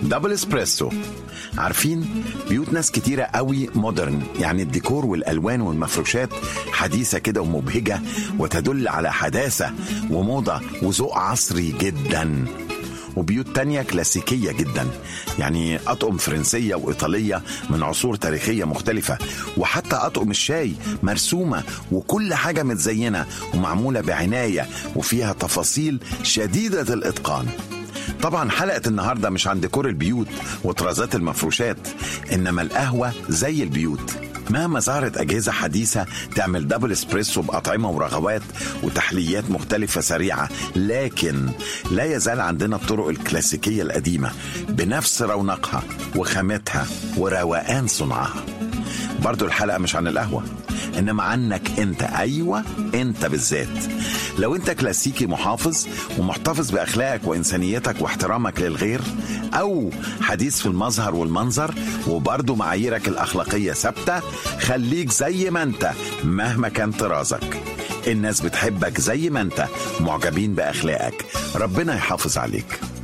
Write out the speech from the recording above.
دبل اسبريسو عارفين بيوت ناس كتيرة قوي مودرن يعني الديكور والألوان والمفروشات حديثة كده ومبهجة وتدل على حداثة وموضة وذوق عصري جدا وبيوت تانية كلاسيكية جدا يعني أطقم فرنسية وإيطالية من عصور تاريخية مختلفة وحتى أطقم الشاي مرسومة وكل حاجة متزينة ومعمولة بعناية وفيها تفاصيل شديدة الإتقان طبعا حلقة النهاردة مش عن ديكور البيوت وطرازات المفروشات إنما القهوة زي البيوت مهما ظهرت أجهزة حديثة تعمل دبل اسبريسو بأطعمة ورغوات وتحليات مختلفة سريعة لكن لا يزال عندنا الطرق الكلاسيكية القديمة بنفس رونقها وخامتها وروقان صنعها برضو الحلقة مش عن القهوة إنما عنك أنت أيوة أنت بالذات لو أنت كلاسيكي محافظ ومحتفظ بأخلاقك وإنسانيتك واحترامك للغير أو حديث في المظهر والمنظر وبرضو معاييرك الأخلاقية ثابتة خليك زي ما أنت مهما كان طرازك الناس بتحبك زي ما أنت معجبين بأخلاقك ربنا يحافظ عليك